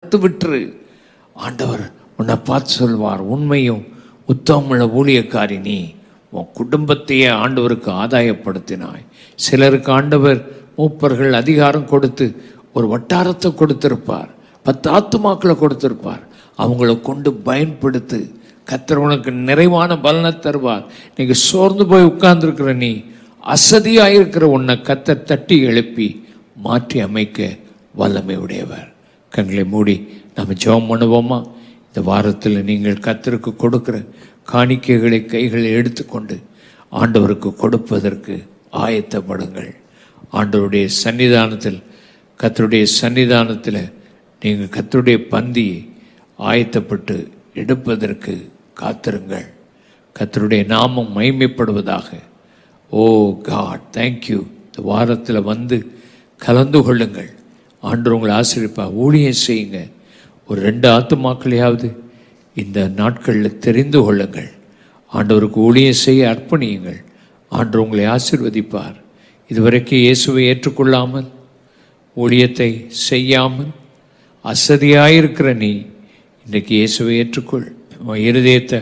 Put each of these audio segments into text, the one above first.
விட்டுரு ஆண்டவர் உன்னை பார்த்து சொல்வார் உண்மையும் உத்தமமுள்ள ஊழியக்காரி நீ உன் குடும்பத்தையே ஆண்டவருக்கு ஆதாயப்படுத்தினாய் சிலருக்கு ஆண்டவர் மூப்பர்கள் அதிகாரம் கொடுத்து ஒரு வட்டாரத்தை கொடுத்திருப்பார் பத்து ஆத்துமாக்களை கொடுத்திருப்பார் அவங்கள கொண்டு பயன்படுத்து கத்தர் உனக்கு நிறைவான பலனை தருவார் நீங்க சோர்ந்து போய் உட்கார்ந்துருக்கிற நீ அசதியாக இருக்கிற உன்னை கத்தர் தட்டி எழுப்பி மாற்றி அமைக்க வல்லமை உடையவர் கண்களை மூடி நம்ம ஜெபம் பண்ணுவோமா இந்த வாரத்தில் நீங்கள் கத்தருக்கு கொடுக்கிற காணிக்கைகளை கைகளில் எடுத்துக்கொண்டு ஆண்டவருக்கு கொடுப்பதற்கு ஆயத்தப்படுங்கள் ஆண்டவருடைய சன்னிதானத்தில் கத்தருடைய சன்னிதானத்தில் நீங்கள் கத்தருடைய பந்தியை ஆயத்தப்பட்டு எடுப்பதற்கு காத்திருங்கள் கத்தருடைய நாமம் மைமைப்படுவதாக ஓ காட் தேங்க்யூ இந்த வாரத்தில் வந்து கலந்து கொள்ளுங்கள் ஆண்டு உங்களை ஆசிரியப்பா ஊழியம் செய்யுங்க ஒரு ரெண்டு ஆத்துமாக்களையாவது இந்த நாட்களில் தெரிந்து கொள்ளுங்கள் ஆண்டவருக்கு ஊழியம் செய்ய அர்ப்பணியுங்கள் ஆண்டு உங்களை ஆசிர்வதிப்பார் இதுவரைக்கும் இயேசுவை ஏற்றுக்கொள்ளாமல் ஊழியத்தை செய்யாமல் அசதியாயிருக்கிற நீ இன்றைக்கு இயேசுவை ஏற்றுக்கொள் உன் இருதயத்தை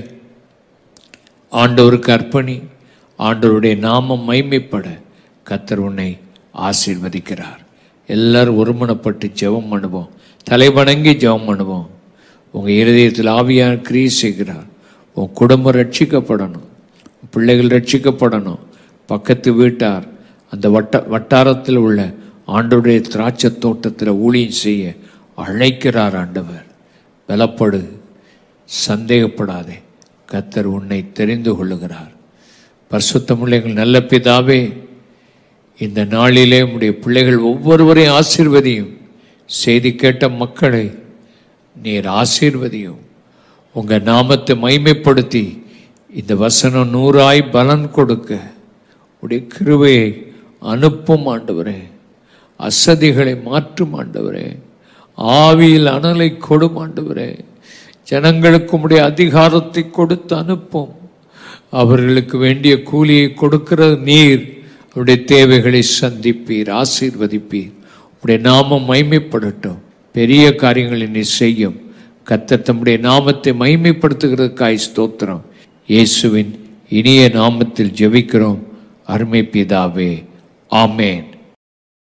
ஆண்டவருக்கு அர்ப்பணி ஆண்டவருடைய நாமம் மைமைப்பட கத்தர் உன்னை ஆசீர்வதிக்கிறார் எல்லாரும் ஒருமனப்பட்டு ஜெபம் பண்ணுவோம் தலைவணங்கி ஜெபம் பண்ணுவோம் உங்கள் இருதயத்தில் ஆவியான கிரியை செய்கிறார் உன் குடும்பம் ரட்சிக்கப்படணும் உன் பிள்ளைகள் ரட்சிக்கப்படணும் பக்கத்து வீட்டார் அந்த வட்ட வட்டாரத்தில் உள்ள ஆண்டவருடைய திராட்சை தோட்டத்தில் ஊழியம் செய்ய அழைக்கிறார் ஆண்டவர் பலப்படு சந்தேகப்படாதே கத்தர் உன்னை தெரிந்து கொள்ளுகிறார் பரிசுத்தமுள்ளைகள் நல்ல பிதாவே இந்த நாளிலே உடைய பிள்ளைகள் ஒவ்வொருவரையும் ஆசீர்வதியும் செய்தி கேட்ட மக்களை நீர் ஆசீர்வதியும் உங்க நாமத்தை மைமைப்படுத்தி இந்த வசனம் நூறாய் பலன் கொடுக்க உடைய கிருபையை அனுப்பும் ஆண்டவரே அசதிகளை மாற்றும் ஆண்டவரே ஆவியில் அனலை கொடும் ஆண்டவரே ஜனங்களுக்கு உடைய அதிகாரத்தை கொடுத்து அனுப்பும் அவர்களுக்கு வேண்டிய கூலியை கொடுக்கிற நீர் அவருடைய தேவைகளை சந்திப்பீர் ஆசீர்வதிப்பீர் உடைய நாமம் மைமைப்படட்டும் பெரிய காரியங்களை நீ செய்யும் கத்த தம்முடைய நாமத்தை மைமைப்படுத்துகிறதுக்காய் ஸ்தோத்திரம் இயேசுவின் இனிய நாமத்தில் ஜெபிக்கிறோம் அருமை பிதாவே ஆமேன்